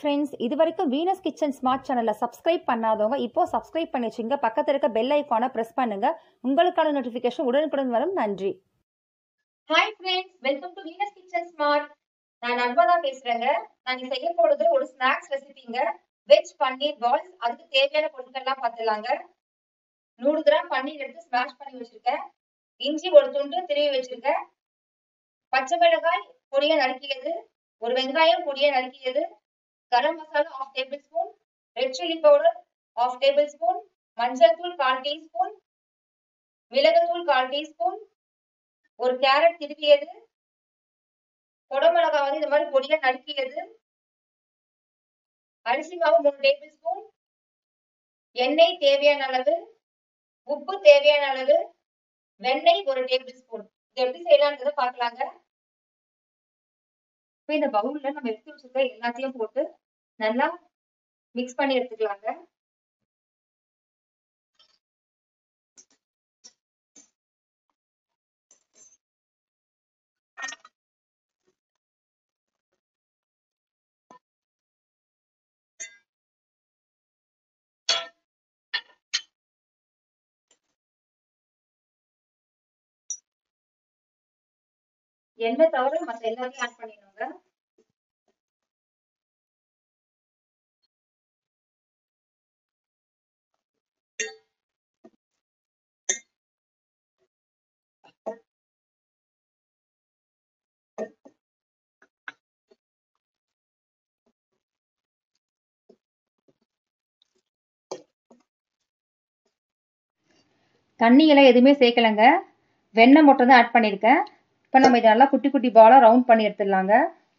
friends இது வரைக்கும் Venus kitchen smart சேனலை சப்ஸ்கிரைப் பண்ணாதவங்க இப்போ சப்ஸ்கிரைப் பண்ணி வச்சுங்க பக்கத்தில் இருக்க பெல் ஐக்கானை ப்ரெஸ் பண்ணுங்க உங்களுக்கான நோட்டிஃபிகேஷன் உடனுக்குடன் வரும் நன்றி hi friends welcome to Venus kitchen smart நான் நர்மதா பேசுறேங்க நான் இன்னைக்கு செய்ய போறது ஒரு ஸ்நாக்ஸ் ரெசிபிங்க வெஜ் பன்னீர் பால்ஸ் அதுக்கு தேவையான பொருட்கள்லாம் பார்த்துலாங்க நூறு கிராம் பன்னீர் எடுத்து ஸ்மாஷ் பண்ணி வச்சிருக்கேன் இஞ்சி ஒரு துண்டு திருவி வச்சிருக்கேன் பச்சை மிளகாய் பொடியை நறுக்கியது ஒரு வெங்காயம் பொடியை நறுக்கியது garam masala half tablespoon red chilli powder half tablespoon மஞ்சள் தூள் கால் டீஸ்பூன் மிளகுத்தூள் கால் டீஸ்பூன் ஒரு கேரட் திருப்பியது குடமிளகாய் வந்து இந்த மாதிரி பொடியா நறுக்கியது அரிசி மாவு மூணு டேபிள் ஸ்பூன் எண்ணெய் தேவையான அளவு உப்பு தேவையான அளவு வெண்ணெய் ஒரு டேபிள் ஸ்பூன் இது எப்படி செய்யலான்றதை பார்க்கலாங்க இப்போ இந்த பவுல்ல நம்ம எடுத்து வச்சிருக்க எல்லாத்தையும் போட்டு நல்லா மிக்ஸ் பண்ணி எடுத்துக்கலாங்க எண்ணெய் தவிர மற்ற எல்லாத்தையும் ஆட் பண்ணிடுங்க தண்ணி எல்லாம் எதுவுமே சேர்க்கலைங்க வெண்ணெய் மட்டும் தான் ஆட் பண்ணியிருக்கேன் இப்போ நம்ம இதை நல்லா குட்டி குட்டி பாலாக ரவுண்ட் பண்ணி எடுத்துடலாங்க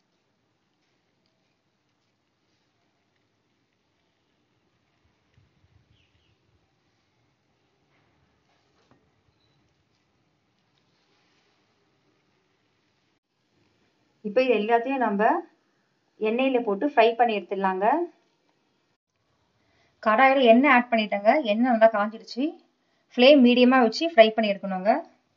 இப்போ இது எல்லாத்தையும் நம்ம எண்ணெயில் போட்டு ஃப்ரை பண்ணி எடுத்துடலாங்க கடாயில் எண்ணெய் ஆட் பண்ணிட்டேங்க எண்ணெய் நல்லா காஞ்சிடுச்சு ஃப்ளேம் மீடியமாக வச்சு ஃப்ரை பண்ணி எடுக்கணுங்க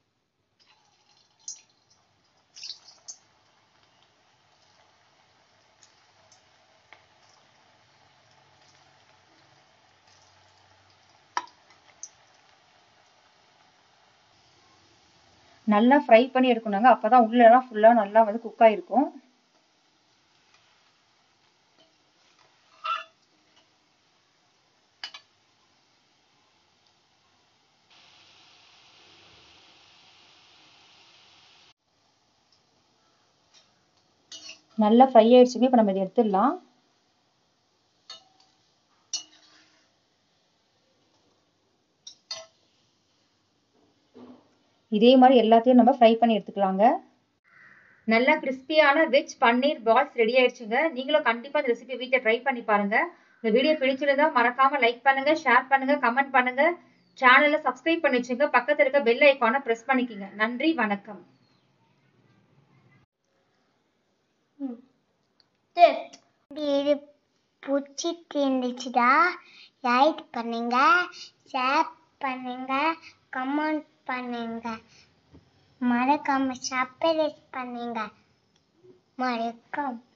நல்லா ஃப்ரை பண்ணி எடுக்கணுங்க அப்போ தான் உள்ளெல்லாம் ஃபுல்லாக நல்லா வந்து குக் ஆகிருக்கும் நல்லா ஃப்ரை ஆயிடுச்சுங்க இப்போ நம்ம இதை எடுத்துடலாம் இதே மாதிரி எல்லாத்தையும் நம்ம ஃப்ரை பண்ணி எடுத்துக்கலாங்க நல்லா கிறிஸ்பியான வெஜ் பன்னீர் பால்ஸ் ரெடி ஆயிடுச்சுங்க நீங்களும் கண்டிப்பாக இந்த ரெசிபி வீட்டில் ட்ரை பண்ணி பாருங்க இந்த வீடியோ பிடிச்சிருந்தா மறக்காம லைக் பண்ணுங்க ஷேர் பண்ணுங்க கமெண்ட் பண்ணுங்க சேனலை சப்ஸ்கிரைப் பண்ணி வச்சுங்க பக்கத்தில் இருக்க பெல் ஐக்கானை ப்ரெஸ் பண்ணிக்கோங்க நன்றி வணக்கம் இது பிடிச்சிட்டு இருந்துச்சுடா லைக் பண்ணுங்க ஷேர் பண்ணுங்க கமெண்ட் பண்ணுங்க மறக்காம சப்ஸ்கிரைப் பண்ணுங்க மறக்காம